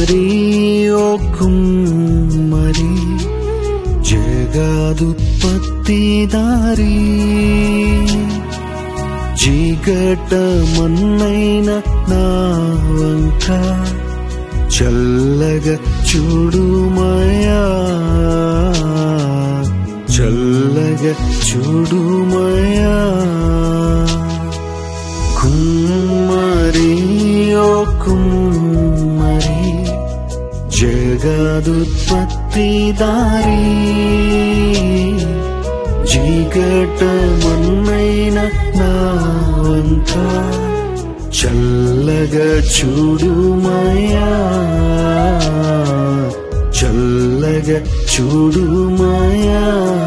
కుమ్మరి ఓ కుమ్మరి జగదుత్పత్తి దారి జీగటమన్నైన నా వంక చల్లగా చూడుమయా చల్లగా చూడుమయా కుమ్మరి ఓ కుమ్మరి జగదుత్పత్తి దారి జీగటమన్నైన నా వంక చల్లగా చూడుమయా చల్లగా చూడుమయా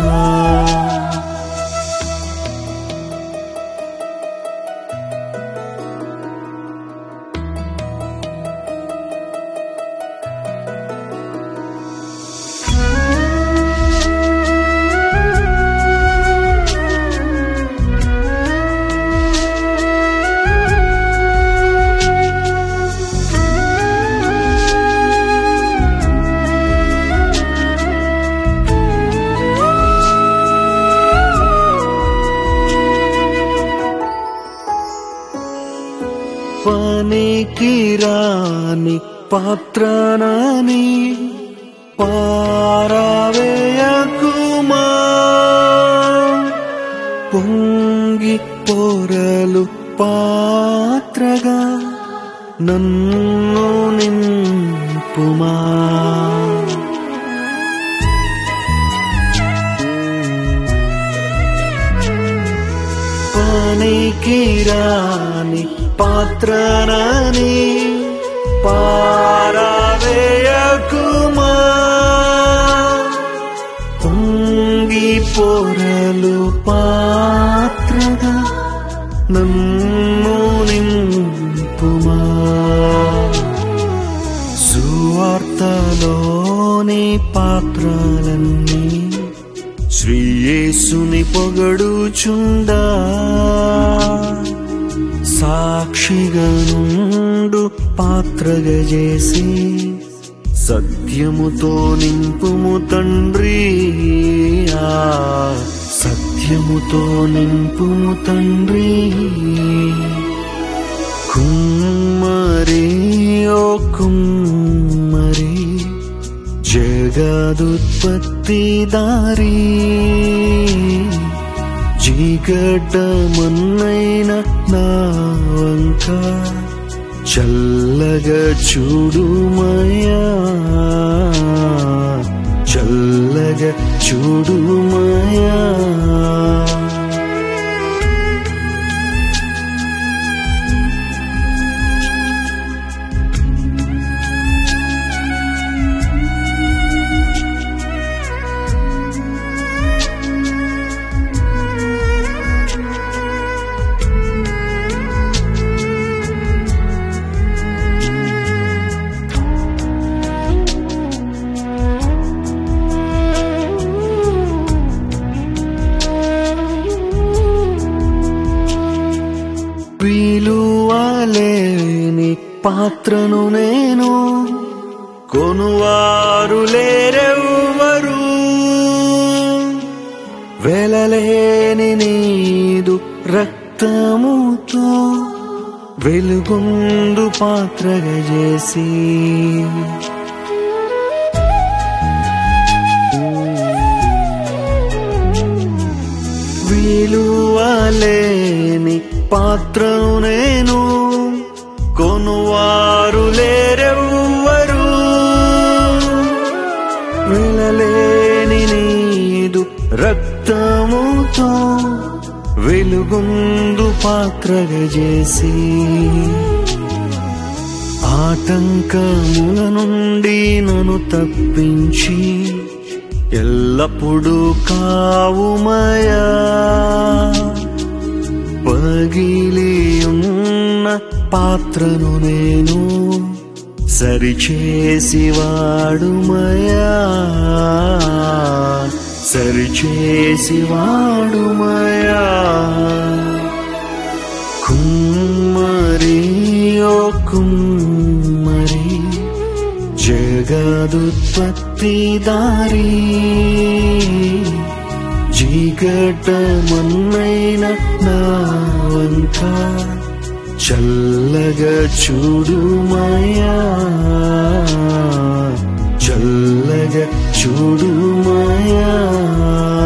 పనికి రాని పాత్రనని పారవేయకుమా పొంగి పొరలు పాత్రగా నన్ను నింపుమా పనికి రాని పాత్రనని పారవేయకుమా పొంగి పొరలు పాత్రగా నన్ను నింపుమా సువార్తలోని పాత్రలన్నీ శ్రీయేసుని పొగడుచుండా సాక్షిగా నుండు పాత్రగా చేసి సత్యముతో నింపుము తండ్రి ఆ సత్యముతో నింపుము తండ్రి కుమ్మరి ఓ కుమ్మరి జగదుత్పత్తి దారి జీగటమన్నైన నా వంక చల్లగా చూడుమయా చల్లగా చూడుమయా విలువలేని పాత్రను నేను కొనువారు లేరెవ్వరు వెలలేని నీదు రక్తముతో వెలుగొందు పాత్రగా చేసి విలువలేని పాత్రను నేను కొనువారు లేరెవ్వరు వినలేని నీదు రక్తముతో వెలుగొందు పాత్రగా చేసి ఆటంకముల నుండి నన్ను తప్పించి ఎల్లప్పుడూ కావుమయా పగిలి ఉన్న పాత్రను నేను సరిచేసి వాడుమయా సరిచేసి వాడుమయా కుమ్మరి ఓ కుమ్మరి జగదుత్పత్తి దారి జీకటమన్నైన నా వంక చల్లగా చూడుమయా చల్లగా చూడుమయా